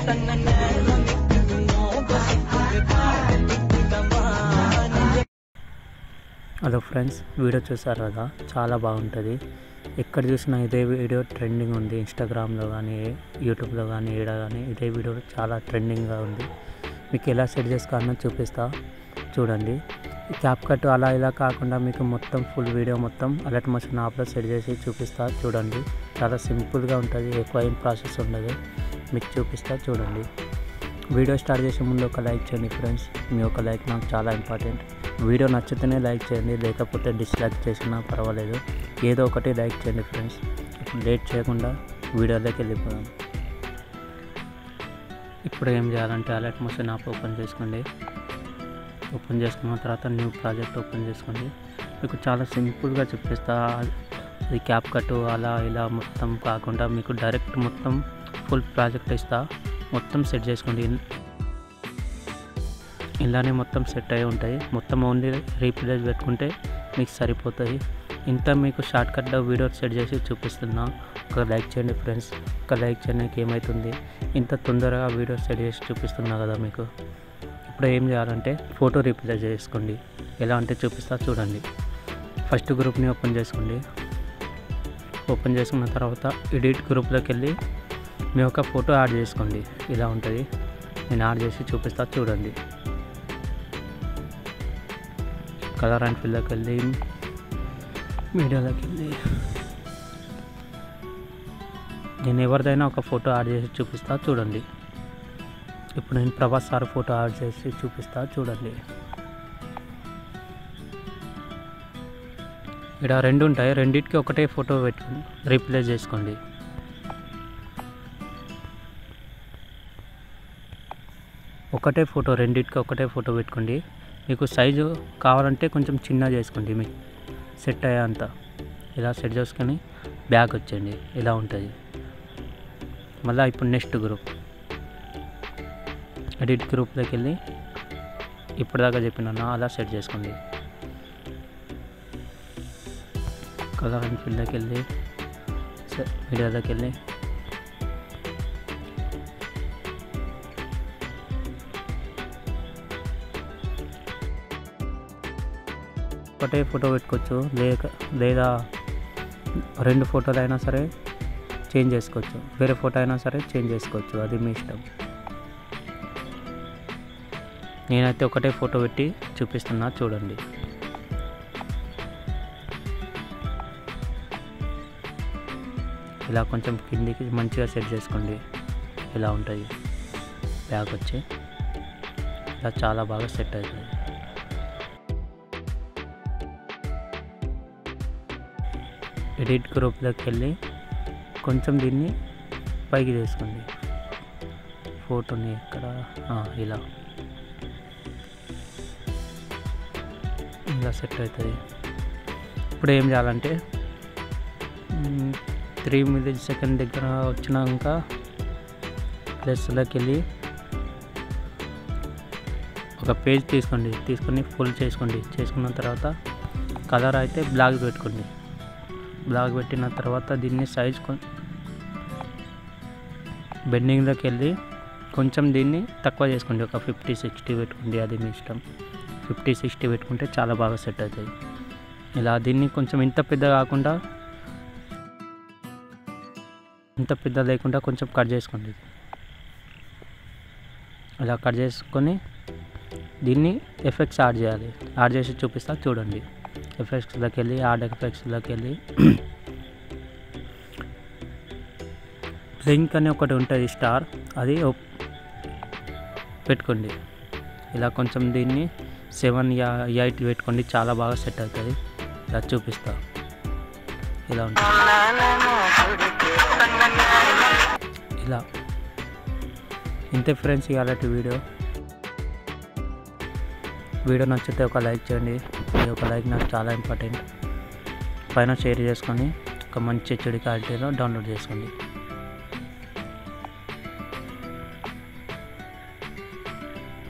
hello friends video చూసారు కదా చాలా బాగుంటుంది ఎక్కడ చూసినా ఇదే వీడియో ట్రెండింగ్ ఉంది ఇన్స్టాగ్రామ్లో కానీ యూట్యూబ్లో కానీ ఏడా కానీ ఇదే వీడియో చాలా ట్రెండింగ్గా ఉంది మీకు ఎలా సెట్ చేసుకోవాలో చూపిస్తా చూడండి ఈ క్యాప్ కట్ అలా ఇలా కాకుండా మీకు మొత్తం ఫుల్ వీడియో మొత్తం అలర్ట్ మోషన్ యాప్లో సెట్ చేసి చూపిస్తా చూడండి చాలా సింపుల్గా ఉంటుంది ఎక్కువ ఏం ప్రాసెస్ ఉండదు మీకు చూపిస్తా చూడండి వీడియో స్టార్ట్ చేసే ముందు ఒక లైక్ చేయండి ఫ్రెండ్స్ మీ ఒక లైక్ నాకు చాలా ఇంపార్టెంట్ వీడియో నచ్చితేనే లైక్ చేయండి లేకపోతే డిస్లైక్ చేసినా పర్వాలేదు ఏదో ఒకటి లైక్ చేయండి ఫ్రెండ్స్ ఇప్పుడు లేట్ చేయకుండా వీడియోలోకి వెళ్ళిపోదాం ఇప్పుడు ఏం చేయాలంటే అలర్ట్ మోషన్ యాప్ ఓపెన్ చేసుకోండి ఓపెన్ చేసుకున్న తర్వాత న్యూ ప్రాజెక్ట్ ఓపెన్ చేసుకోండి మీకు చాలా సింపుల్గా చూపిస్తా అది క్యాప్ కట్ అలా ఇలా మొత్తం కాకుండా మీకు డైరెక్ట్ మొత్తం ఫుల్ ప్రాజెక్ట్ ఇస్తా మొత్తం సెట్ చేసుకోండి ఇలానే మొత్తం సెట్ అయి ఉంటాయి మొత్తం ఓన్లీ రీప్లేస్ పెట్టుకుంటే మీకు సరిపోతుంది ఇంత మీకు షార్ట్ కట్లో వీడియో సెట్ చేసి చూపిస్తున్నా ఒక లైక్ చేయండి ఫ్రెండ్స్ ఒక లైక్ చేయడానికి ఏమవుతుంది ఇంత తొందరగా వీడియో సెట్ చేసి చూపిస్తున్నా కదా మీకు ఇప్పుడు ఏం చేయాలంటే ఫోటో రీప్లేస్ చేసుకోండి ఎలా అంటే చూపిస్తా చూడండి ఫస్ట్ గ్రూప్ని ఓపెన్ చేసుకోండి ఓపెన్ చేసుకున్న తర్వాత ఎడిట్ గ్రూప్లోకి వెళ్ళి మీ యొక్క ఫోటో యాడ్ చేసుకోండి ఇలా ఉంటుంది నేను యాడ్ చేసి చూపిస్తా చూడండి కలర్ అండ్ ఫిల్లోకి వెళ్ళి మీడియాలోకి వెళ్ళి నేను ఎవరిదైనా ఒక ఫోటో యాడ్ చేసి చూపిస్తా చూడండి ఇప్పుడు నేను ప్రభాస్ సార్ ఫోటో యాడ్ చేసి చూపిస్తా చూడండి ఇక్కడ రెండు ఉంటాయి రెండింటికి ఒకటే ఫోటో పెట్టుకుని రీప్లేస్ చేసుకోండి ఒకటే ఫోటో రెండింటికి ఒకటే ఫోటో పెట్టుకోండి మీకు సైజు కావాలంటే కొంచెం చిన్న చేసుకోండి మీకు సెట్ అయ్యేంత ఇలా సెట్ చేసుకొని బ్యాగ్ వచ్చేయండి ఇలా ఉంటుంది మళ్ళీ ఇప్పుడు నెక్స్ట్ గ్రూప్ ఎడిట్ గ్రూప్లోకి వెళ్ళి ఇప్పటిదాకా చెప్పినా అలా సెట్ చేసుకోండి కలర్ అండ్ ఫిల్లోకి వెళ్ళి మీడియాలోకి వెళ్ళి ఒకటే ఫోటో పెట్టుకోవచ్చు లేక లేదా రెండు ఫోటోలు అయినా సరే చేంజ్ చేసుకోవచ్చు వేరే ఫోటో అయినా సరే చేంజ్ చేసుకోవచ్చు అది మీ ఇష్టం నేనైతే ఒకటే ఫోటో పెట్టి చూపిస్తున్నా చూడండి ఇలా కొంచెం కిందికి మంచిగా సెట్ చేసుకోండి ఇలా ఉంటుంది బ్యాగ్ వచ్చి ఇలా చాలా బాగా సెట్ అవుతుంది ఎడిట్ గ్రూప్లోకి వెళ్ళి కొంచెం దీన్ని పైకి తీసుకోండి ఫోటోని ఇక్కడ ఇలా ఇలా సెట్ అవుతుంది ఇప్పుడు ఏం చేయాలంటే త్రీ మినిట్ సెకండ్ దగ్గర వచ్చినాక ప్లస్లోకి వెళ్ళి ఒక పేజ్ తీసుకోండి తీసుకొని ఫుల్ చేసుకోండి చేసుకున్న తర్వాత కలర్ అయితే బ్లాక్ పెట్టుకోండి బ్లాక్ పెట్టిన తర్వాత దీన్ని సైజ్ బెండింగ్లోకి వెళ్ళి కొంచెం దీన్ని తక్కువ చేసుకోండి ఒక ఫిఫ్టీ సిక్స్టీ పెట్టుకోండి అది మీ ఇష్టం ఫిఫ్టీ సిక్స్టీ పెట్టుకుంటే చాలా బాగా సెట్ అవుతుంది ఇలా దీన్ని కొంచెం ఇంత పెద్ద కాకుండా ఇంత పెద్ద లేకుండా కొంచెం కట్ చేసుకోండి ఇలా కట్ చేసుకొని దీన్ని ఎఫెక్ట్స్ యాడ్ చేయాలి యాడ్ చేసి చూపిస్తా చూడండి ఎఫెక్ట్స్లోకి వెళ్ళి యాడ్ ఎఫెక్ట్స్లోకి వెళ్ళి బ్లింక్ అని ఒకటి ఉంటుంది స్టార్ అది పెట్టుకోండి ఇలా కొంచెం దీన్ని సెవెన్ యా ఎయిట్ పెట్టుకోండి చాలా బాగా సెట్ అవుతుంది ఇలా చూపిస్తా ఇలా ఉంటుంది ఇలా ఇంతే ఫ్రెండ్స్ ఇలాంటి వీడియో వీడియో నచ్చితే ఒక లైక్ చేయండి ఈ ఒక లైక్ నాకు చాలా ఇంపార్టెంట్ పైన షేర్ చేసుకొని ఒక మంచి చెడు క్వాలిటీలో డౌన్లోడ్ చేసుకోండి